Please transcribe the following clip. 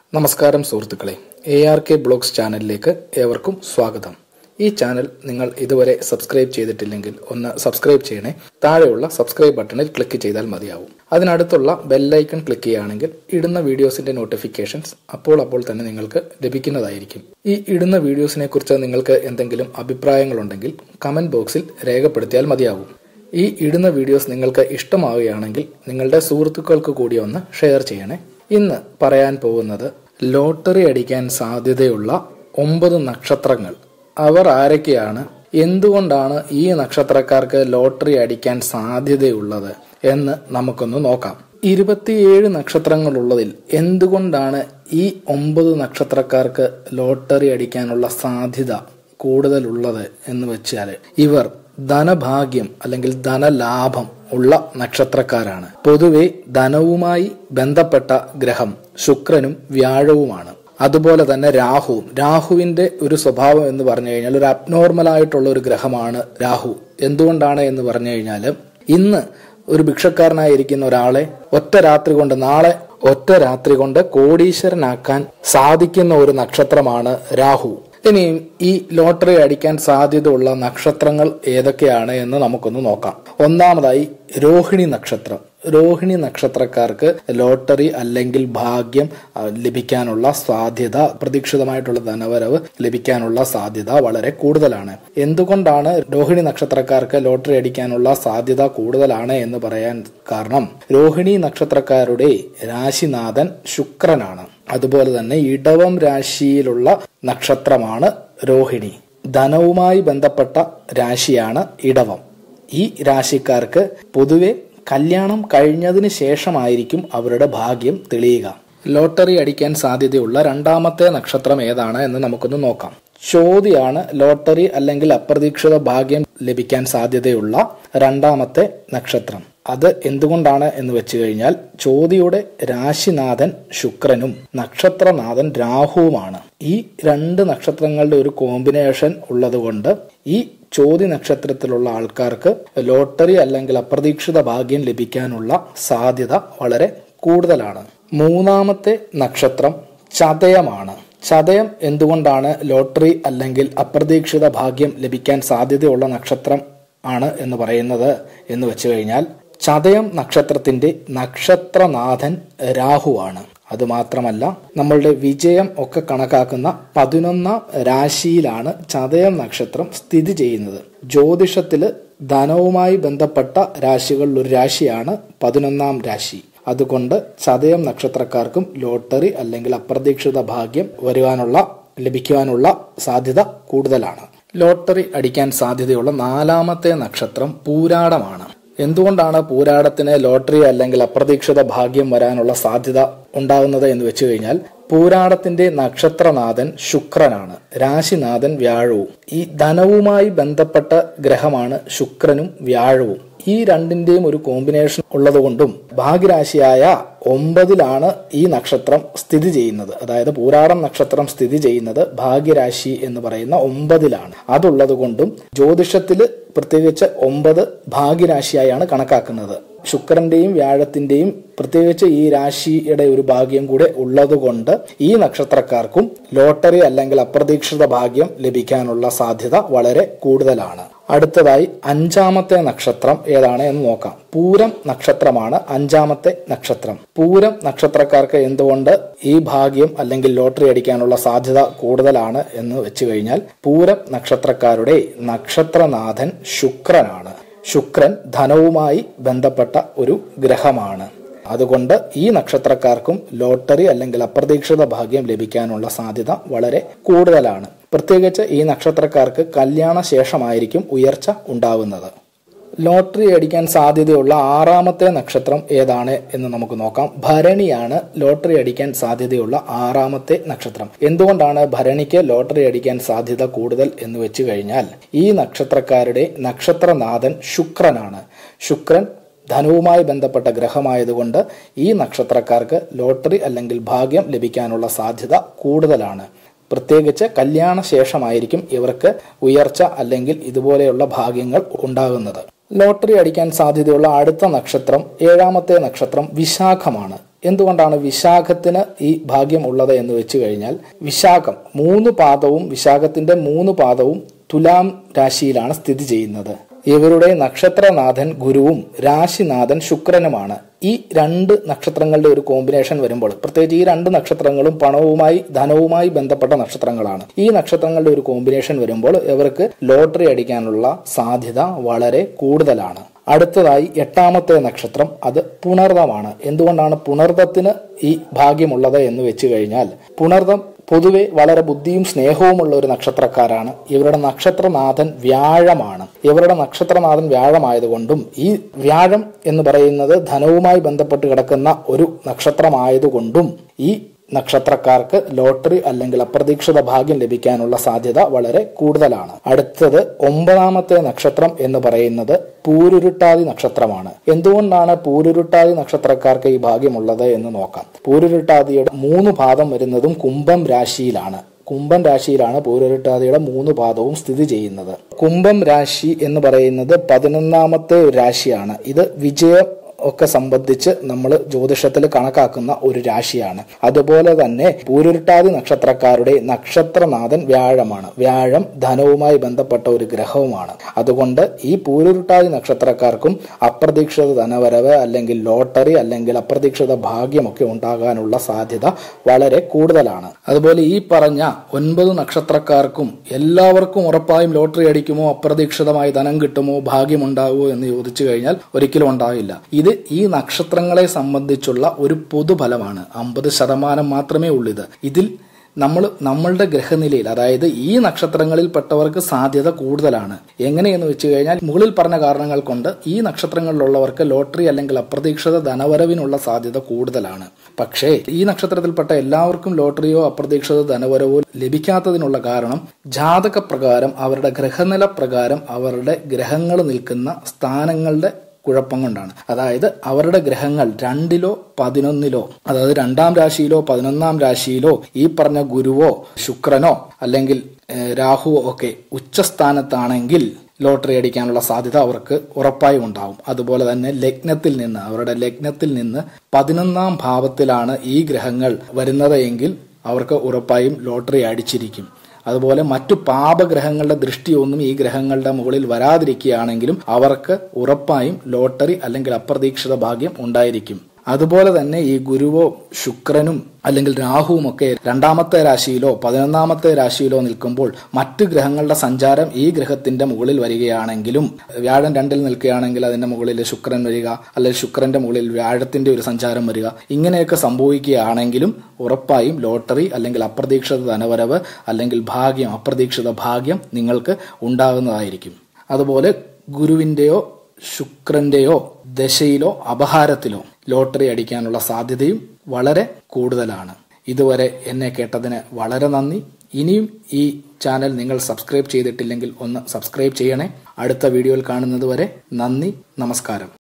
നമസ്കാരം സുഹൃത്തുക്കളെ A R K blogs ചാനലിലേക്ക് ഏവർക്കും സ്വാഗതം ഈ ചാനൽ നിങ്ങൾ ഇതുവരെ സബ്സ്ക്രൈബ് ചെയ്തിട്ടില്ലെങ്കിൽ ഒന്ന് സബ്സ്ക്രൈബ് ചെയ്യണേ താഴെയുള്ള സബ്സ്ക്രൈബ് ബട്ടണിൽ ക്ലിക്ക് ചെയ്താൽ മതിയാവും അതിനടുത്തുള്ള ബെല്ലൈക്കൺ ക്ലിക്ക് ചെയ്യുകയാണെങ്കിൽ ഇടുന്ന വീഡിയോസിന്റെ നോട്ടിഫിക്കേഷൻസ് അപ്പോൾ അപ്പോൾ തന്നെ നിങ്ങൾക്ക് ലഭിക്കുന്നതായിരിക്കും ഈ ഇടുന്ന വീഡിയോസിനെ കുറിച്ച് നിങ്ങൾക്ക് എന്തെങ്കിലും അഭിപ്രായങ്ങളുണ്ടെങ്കിൽ കമന്റ് ബോക്സിൽ രേഖപ്പെടുത്തിയാൽ മതിയാവും ഈ ഇടുന്ന വീഡിയോസ് നിങ്ങൾക്ക് ഇഷ്ടമാവുകയാണെങ്കിൽ നിങ്ങളുടെ സുഹൃത്തുക്കൾക്ക് കൂടി ഒന്ന് ഷെയർ ചെയ്യണേ ഇന്ന് പറയാൻ പോകുന്നത് ലോട്ടറി അടിക്കാൻ സാധ്യതയുള്ള ഒമ്പത് നക്ഷത്രങ്ങൾ അവർ ആരൊക്കെയാണ് എന്തുകൊണ്ടാണ് ഈ നക്ഷത്രക്കാർക്ക് ലോട്ടറി അടിക്കാൻ സാധ്യതയുള്ളത് എന്ന് നമുക്കൊന്ന് നോക്കാം ഇരുപത്തിയേഴ് നക്ഷത്രങ്ങളുള്ളതിൽ എന്തുകൊണ്ടാണ് ഈ ഒമ്പത് നക്ഷത്രക്കാർക്ക് ലോട്ടറി അടിക്കാനുള്ള സാധ്യത കൂടുതലുള്ളത് എന്ന് വെച്ചാൽ ഇവർ ധനഭാഗ്യം അല്ലെങ്കിൽ ധനലാഭം ഉള്ള നക്ഷത്രക്കാരാണ് പൊതുവെ ധനവുമായി ബന്ധപ്പെട്ട ഗ്രഹം ശുക്രനും വ്യാഴവുമാണ് അതുപോലെ തന്നെ രാഹുവും രാഹുവിന്റെ ഒരു സ്വഭാവം എന്ന് പറഞ്ഞു കഴിഞ്ഞാൽ ഒരു അബ്നോർമൽ ആയിട്ടുള്ള ഒരു ഗ്രഹമാണ് രാഹു എന്തുകൊണ്ടാണ് എന്ന് പറഞ്ഞു കഴിഞ്ഞാൽ ഇന്ന് ഒരു ഭിക്ഷക്കാരനായിരിക്കുന്ന ഒരാളെ ഒറ്റ രാത്രി കൊണ്ട് നാളെ ഒറ്റ രാത്രി കൊണ്ട് കോടീശ്വരനാക്കാൻ സാധിക്കുന്ന ഒരു നക്ഷത്രമാണ് രാഹു ഇനിയും ഈ ലോട്ടറി അടിക്കാൻ സാധ്യതയുള്ള നക്ഷത്രങ്ങൾ ഏതൊക്കെയാണ് എന്ന് നമുക്കൊന്ന് നോക്കാം ഒന്നാമതായി രോഹിണി നക്ഷത്രം രോഹിണി നക്ഷത്രക്കാർക്ക് ലോട്ടറി അല്ലെങ്കിൽ ഭാഗ്യം ആ, ലഭിക്കാനുള്ള സാധ്യത പ്രതീക്ഷിതമായിട്ടുള്ള ധനവരവ് ലഭിക്കാനുള്ള സാധ്യത വളരെ കൂടുതലാണ് എന്തുകൊണ്ടാണ് രോഹിണി നക്ഷത്രക്കാർക്ക് ലോട്ടറി അടിക്കാനുള്ള സാധ്യത കൂടുതലാണ് എന്ന് പറയാൻ കാരണം രോഹിണി നക്ഷത്രക്കാരുടെ രാശിനാഥൻ ശുക്രനാണ് അതുപോലെ തന്നെ ഇടവം രാശിയിലുള്ള നക്ഷത്രമാണ് രോഹിണി ധനവുമായി ബന്ധപ്പെട്ട രാശിയാണ് ഇടവം ഈ രാശിക്കാർക്ക് പൊതുവെ കല്യാണം കഴിഞ്ഞതിന് ശേഷമായിരിക്കും അവരുടെ ഭാഗ്യം തെളിയുക ലോട്ടറി അടിക്കാൻ സാധ്യതയുള്ള രണ്ടാമത്തെ നക്ഷത്രം ഏതാണ് എന്ന് നമുക്കൊന്ന് നോക്കാം ചോതിയാണ് ലോട്ടറി അല്ലെങ്കിൽ അപ്രതീക്ഷിത ഭാഗ്യം ലഭിക്കാൻ സാധ്യതയുള്ള രണ്ടാമത്തെ നക്ഷത്രം അത് എന്തുകൊണ്ടാണ് എന്ന് വെച്ച് കഴിഞ്ഞാൽ ചോതിയുടെ രാശിനാഥൻ ശുക്രനും നക്ഷത്രനാഥൻ രാഹുവുമാണ് ഈ രണ്ട് നക്ഷത്രങ്ങളുടെ ഒരു കോമ്പിനേഷൻ ഉള്ളതുകൊണ്ട് ഈ ചോതി നക്ഷത്രത്തിലുള്ള ആൾക്കാർക്ക് ലോട്ടറി അല്ലെങ്കിൽ അപ്രതീക്ഷിത ഭാഗ്യം ലഭിക്കാനുള്ള സാധ്യത വളരെ കൂടുതലാണ് മൂന്നാമത്തെ നക്ഷത്രം ചതയമാണ് ചതയം എന്തുകൊണ്ടാണ് ലോട്ടറി അല്ലെങ്കിൽ അപ്രതീക്ഷിത ഭാഗ്യം ലഭിക്കാൻ സാധ്യതയുള്ള നക്ഷത്രം ആണ് എന്ന് പറയുന്നത് എന്ന് വെച്ച് കഴിഞ്ഞാൽ ചതയം നക്ഷത്രത്തിന്റെ നക്ഷത്രനാഥൻ രാഹുവാണ് അതുമാത്രമല്ല നമ്മളുടെ വിജയം ഒക്കെ കണക്കാക്കുന്ന പതിനൊന്നാം രാശിയിലാണ് ചതയം നക്ഷത്രം സ്ഥിതി ചെയ്യുന്നത് ജ്യോതിഷത്തില് ധനവുമായി ബന്ധപ്പെട്ട രാശികളിൽ ഒരു രാശിയാണ് പതിനൊന്നാം രാശി അതുകൊണ്ട് ചതയം നക്ഷത്രക്കാർക്കും ലോട്ടറി അല്ലെങ്കിൽ അപ്രതീക്ഷിത ഭാഗ്യം വരുവാനുള്ള ലഭിക്കുവാനുള്ള സാധ്യത കൂടുതലാണ് ലോട്ടറി അടിക്കാൻ സാധ്യതയുള്ള നാലാമത്തെ നക്ഷത്രം പൂരാടമാണ് എന്തുകൊണ്ടാണ് പൂരാടത്തിന് ലോട്ടറി അല്ലെങ്കിൽ അപ്രതീക്ഷിത ഭാഗ്യം വരാനുള്ള സാധ്യത ഉണ്ടാകുന്നത് എന്ന് വെച്ച് കഴിഞ്ഞാൽ പൂരാടത്തിന്റെ നക്ഷത്രനാഥൻ ശുക്രനാണ് രാശിനാഥൻ വ്യാഴവും ഈ ധനവുമായി ബന്ധപ്പെട്ട ഗ്രഹമാണ് ശുക്രനും വ്യാഴവും ഈ രണ്ടിന്റെയും ഒരു കോമ്പിനേഷൻ ഉള്ളതുകൊണ്ടും ഭാഗ്യരാശിയായ ഒമ്പതിലാണ് ഈ നക്ഷത്രം സ്ഥിതി ചെയ്യുന്നത് അതായത് പൂരാടം നക്ഷത്രം സ്ഥിതി ചെയ്യുന്നത് ഭാഗ്യരാശി എന്ന് പറയുന്ന ഒമ്പതിലാണ് അതുള്ളത് കൊണ്ടും ജ്യോതിഷത്തില് പ്രത്യേകിച്ച് ഒമ്പത് ഭാഗ്യരാശിയായാണ് കണക്കാക്കുന്നത് ശുക്രന്റെയും വ്യാഴത്തിന്റെയും പ്രത്യേകിച്ച് ഈ രാശിയുടെ ഒരു ഭാഗ്യം കൂടെ ഉള്ളതുകൊണ്ട് ഈ നക്ഷത്രക്കാർക്കും ലോട്ടറി അല്ലെങ്കിൽ അപ്രതീക്ഷിത ഭാഗ്യം ലഭിക്കാനുള്ള സാധ്യത വളരെ കൂടുതലാണ് അടുത്തതായി അഞ്ചാമത്തെ നക്ഷത്രം ഏതാണ് എന്ന് നോക്കാം പൂരം നക്ഷത്രമാണ് അഞ്ചാമത്തെ നക്ഷത്രം പൂരം നക്ഷത്രക്കാർക്ക് എന്തുകൊണ്ട് ഈ ഭാഗ്യം അല്ലെങ്കിൽ ലോട്ടറി അടിക്കാനുള്ള സാധ്യത കൂടുതലാണ് എന്ന് വെച്ച് കഴിഞ്ഞാൽ പൂരം നക്ഷത്രക്കാരുടെ നക്ഷത്രനാഥൻ ശുക്രനാണ് ശുക്രൻ ധനവുമായി ബന്ധപ്പെട്ട ഒരു ഗ്രഹമാണ് അതുകൊണ്ട് ഈ നക്ഷത്രക്കാർക്കും ലോട്ടറി അല്ലെങ്കിൽ അപ്രതീക്ഷിത ഭാഗ്യം ലഭിക്കാനുള്ള സാധ്യത വളരെ കൂടുതലാണ് പ്രത്യേകിച്ച് ഈ നക്ഷത്രക്കാർക്ക് കല്യാണ ശേഷമായിരിക്കും ഉയർച്ച ഉണ്ടാവുന്നത് ലോട്ടറി അടിക്കാൻ സാധ്യതയുള്ള ആറാമത്തെ നക്ഷത്രം ഏതാണ് എന്ന് നമുക്ക് നോക്കാം ഭരണിയാണ് ലോട്ടറി അടിക്കാൻ സാധ്യതയുള്ള ആറാമത്തെ നക്ഷത്രം എന്തുകൊണ്ടാണ് ഭരണിക്ക് ലോട്ടറി അടിക്കാൻ സാധ്യത കൂടുതൽ എന്ന് വെച്ച് കഴിഞ്ഞാൽ ഈ നക്ഷത്രക്കാരുടെ നക്ഷത്രനാഥൻ ശുക്രനാണ് ശുക്രൻ ധനവുമായി ബന്ധപ്പെട്ട ഗ്രഹമായതുകൊണ്ട് ഈ നക്ഷത്രക്കാർക്ക് ലോട്ടറി അല്ലെങ്കിൽ ഭാഗ്യം ലഭിക്കാനുള്ള സാധ്യത കൂടുതലാണ് പ്രത്യേകിച്ച് കല്യാണ ശേഷമായിരിക്കും ഇവർക്ക് ഉയർച്ച അല്ലെങ്കിൽ ഇതുപോലെയുള്ള ഭാഗ്യങ്ങൾ ഉണ്ടാകുന്നത് ലോട്ടറി അടിക്കാൻ സാധ്യതയുള്ള അടുത്ത നക്ഷത്രം ഏഴാമത്തെ നക്ഷത്രം വിശാഖമാണ് എന്തുകൊണ്ടാണ് വിശാഖത്തിന് ഈ ഭാഗ്യം ഉള്ളത് എന്ന് വെച്ച് കഴിഞ്ഞാൽ വിശാഖം മൂന്ന് പാദവും വിശാഖത്തിന്റെ മൂന്ന് പാദവും തുലാം രാശിയിലാണ് സ്ഥിതി ചെയ്യുന്നത് ഇവരുടെ നക്ഷത്രനാഥൻ ഗുരുവും രാശിനാഥൻ ശുക്രനുമാണ് ഈ രണ്ട് നക്ഷത്രങ്ങളുടെ ഒരു കോമ്പിനേഷൻ വരുമ്പോൾ പ്രത്യേകിച്ച് ഈ രണ്ട് നക്ഷത്രങ്ങളും പണവുമായി ധനവുമായി ബന്ധപ്പെട്ട നക്ഷത്രങ്ങളാണ് ഈ നക്ഷത്രങ്ങളുടെ ഒരു കോമ്പിനേഷൻ വരുമ്പോൾ ഇവർക്ക് ലോട്ടറി അടിക്കാനുള്ള സാധ്യത വളരെ കൂടുതലാണ് അടുത്തതായി എട്ടാമത്തെ നക്ഷത്രം അത് പുണർദമാണ് എന്തുകൊണ്ടാണ് പുണർദത്തിന് ഈ ഭാഗ്യമുള്ളത് എന്ന് വെച്ച് കഴിഞ്ഞാൽ പുണർദം പൊതുവെ വളരെ ബുദ്ധിയും സ്നേഹവുമുള്ള ഒരു നക്ഷത്രക്കാരാണ് ഇവരുടെ നക്ഷത്രനാഥൻ വ്യാഴമാണ് ഇവരുടെ നക്ഷത്രനാഥൻ വ്യാഴമായതുകൊണ്ടും ഈ വ്യാഴം എന്ന് പറയുന്നത് ധനവുമായി ബന്ധപ്പെട്ട് കിടക്കുന്ന ഒരു നക്ഷത്രമായതുകൊണ്ടും ഈ നക്ഷത്രക്കാർക്ക് ലോട്ടറി അല്ലെങ്കിൽ അപ്രതീക്ഷിത ഭാഗ്യം ലഭിക്കാനുള്ള സാധ്യത വളരെ കൂടുതലാണ് അടുത്തത് ഒമ്പതാമത്തെ നക്ഷത്രം എന്ന് പറയുന്നത് പൂരുരുട്ടാതി നക്ഷത്രമാണ് എന്തുകൊണ്ടാണ് പൂരുരുട്ടാതി നക്ഷത്രക്കാർക്ക് ഈ ഭാഗ്യമുള്ളത് എന്ന് നോക്കാം പൂരുരുട്ടാതിയുടെ മൂന്ന് പാദം വരുന്നതും കുംഭം രാശിയിലാണ് കുംഭം രാശിയിലാണ് പൂരുരുട്ടാതിയുടെ മൂന്ന് പാദവും സ്ഥിതി ചെയ്യുന്നത് കുംഭം രാശി എന്ന് പറയുന്നത് പതിനൊന്നാമത്തെ രാശിയാണ് ഇത് വിജയം ഒക്കെ സംബന്ധിച്ച് നമ്മൾ ജ്യോതിഷത്തിൽ കണക്കാക്കുന്ന ഒരു രാശിയാണ് അതുപോലെ തന്നെ പൂരുരുട്ടാതി നക്ഷത്രക്കാരുടെ നക്ഷത്രനാഥൻ വ്യാഴമാണ് വ്യാഴം ധനവുമായി ബന്ധപ്പെട്ട ഒരു ഗ്രഹവുമാണ് അതുകൊണ്ട് ഈ പൂരുരുട്ടാതി നക്ഷത്രക്കാർക്കും അപ്രതീക്ഷിത ധനവരവ് അല്ലെങ്കിൽ ലോട്ടറി അല്ലെങ്കിൽ അപ്രതീക്ഷിത ഭാഗ്യമൊക്കെ ഉണ്ടാകാനുള്ള സാധ്യത വളരെ കൂടുതലാണ് അതുപോലെ ഈ പറഞ്ഞ ഒൻപത് നക്ഷത്രക്കാർക്കും എല്ലാവർക്കും ഉറപ്പായും ലോട്ടറി അടിക്കുമോ അപ്രതീക്ഷിതമായി ധനം കിട്ടുമോ ഭാഗ്യമുണ്ടാകുമോ എന്ന് ചോദിച്ചു കഴിഞ്ഞാൽ ഒരിക്കലും ഉണ്ടാവില്ല ഇത് ഈ നക്ഷത്രങ്ങളെ സംബന്ധിച്ചുള്ള ഒരു പൊതുഫലമാണ് അമ്പത് ശതമാനം മാത്രമേ ഉള്ളൂ ഇത് ഇതിൽ നമ്മൾ നമ്മളുടെ ഗ്രഹനിലയിൽ അതായത് ഈ നക്ഷത്രങ്ങളിൽപ്പെട്ടവർക്ക് സാധ്യത കൂടുതലാണ് എങ്ങനെയെന്ന് വെച്ച് കഴിഞ്ഞാൽ മുകളിൽ പറഞ്ഞ കാരണങ്ങൾ കൊണ്ട് ഈ നക്ഷത്രങ്ങളിലുള്ളവർക്ക് ലോട്ടറി അല്ലെങ്കിൽ അപ്രതീക്ഷിത ധനവരവിനുള്ള സാധ്യത കൂടുതലാണ് പക്ഷേ ഈ നക്ഷത്രത്തിൽപ്പെട്ട എല്ലാവർക്കും ലോട്ടറിയോ അപ്രതീക്ഷിത ധനവരവോ ലഭിക്കാത്തതിനുള്ള കാരണം ജാതക പ്രകാരം അവരുടെ ഗ്രഹനില പ്രകാരം അവരുടെ ഗ്രഹങ്ങൾ നിൽക്കുന്ന സ്ഥാനങ്ങളുടെ കുഴപ്പം കൊണ്ടാണ് അതായത് അവരുടെ ഗ്രഹങ്ങൾ രണ്ടിലോ പതിനൊന്നിലോ അതായത് രണ്ടാം രാശിയിലോ പതിനൊന്നാം രാശിയിലോ ഈ പറഞ്ഞ ഗുരുവോ ശുക്രനോ അല്ലെങ്കിൽ രാഹുവോ ഒക്കെ ഉച്ചസ്ഥാനത്താണെങ്കിൽ ലോട്ടറി അടിക്കാനുള്ള സാധ്യത അവർക്ക് ഉറപ്പായും ഉണ്ടാവും അതുപോലെ തന്നെ ലഗ്നത്തിൽ നിന്ന് അവരുടെ ലഗ്നത്തിൽ നിന്ന് പതിനൊന്നാം ഭാവത്തിലാണ് ഈ ഗ്രഹങ്ങൾ വരുന്നത് എങ്കിൽ അവർക്ക് ഉറപ്പായും ലോട്ടറി അടിച്ചിരിക്കും അതുപോലെ മറ്റു പാപഗ്രഹങ്ങളുടെ ദൃഷ്ടിയൊന്നും ഈ ഗ്രഹങ്ങളുടെ മുകളിൽ വരാതിരിക്കുകയാണെങ്കിലും അവർക്ക് ഉറപ്പായും ലോട്ടറി അല്ലെങ്കിൽ അപ്രതീക്ഷിത ഭാഗ്യം ഉണ്ടായിരിക്കും അതുപോലെ തന്നെ ഈ ഗുരുവോ ശുക്രനും അല്ലെങ്കിൽ രാഹുവും ഒക്കെ രണ്ടാമത്തെ രാശിയിലോ പതിനൊന്നാമത്തെ രാശിയിലോ നിൽക്കുമ്പോൾ മറ്റ് ഗ്രഹങ്ങളുടെ സഞ്ചാരം ഈ ഗ്രഹത്തിന്റെ മുകളിൽ വരികയാണെങ്കിലും വ്യാഴം രണ്ടിൽ നിൽക്കുകയാണെങ്കിൽ അതിന്റെ മുകളിൽ ശുക്രൻ വരിക അല്ലെങ്കിൽ ശുക്രന്റെ മുകളിൽ വ്യാഴത്തിന്റെ ഒരു സഞ്ചാരം വരിക ഇങ്ങനെയൊക്കെ സംഭവിക്കുകയാണെങ്കിലും ഉറപ്പായും ലോട്ടറി അല്ലെങ്കിൽ അപ്രതീക്ഷിത ധനവരവ് അല്ലെങ്കിൽ ഭാഗ്യം അപ്രതീക്ഷിത ഭാഗ്യം നിങ്ങൾക്ക് ഉണ്ടാകുന്നതായിരിക്കും അതുപോലെ ഗുരുവിന്റെയോ ശുക്രന്റെയോ ദശയിലോ അപഹാരത്തിലോ ലോട്ടറി അടിക്കാനുള്ള സാധ്യതയും വളരെ കൂടുതലാണ് ഇതുവരെ എന്നെ കേട്ടതിന് വളരെ നന്ദി ഇനിയും ഈ ചാനൽ നിങ്ങൾ സബ്സ്ക്രൈബ് ചെയ്തിട്ടില്ലെങ്കിൽ ഒന്ന് സബ്സ്ക്രൈബ് ചെയ്യണേ അടുത്ത വീഡിയോയിൽ കാണുന്നത് വരെ നന്ദി നമസ്കാരം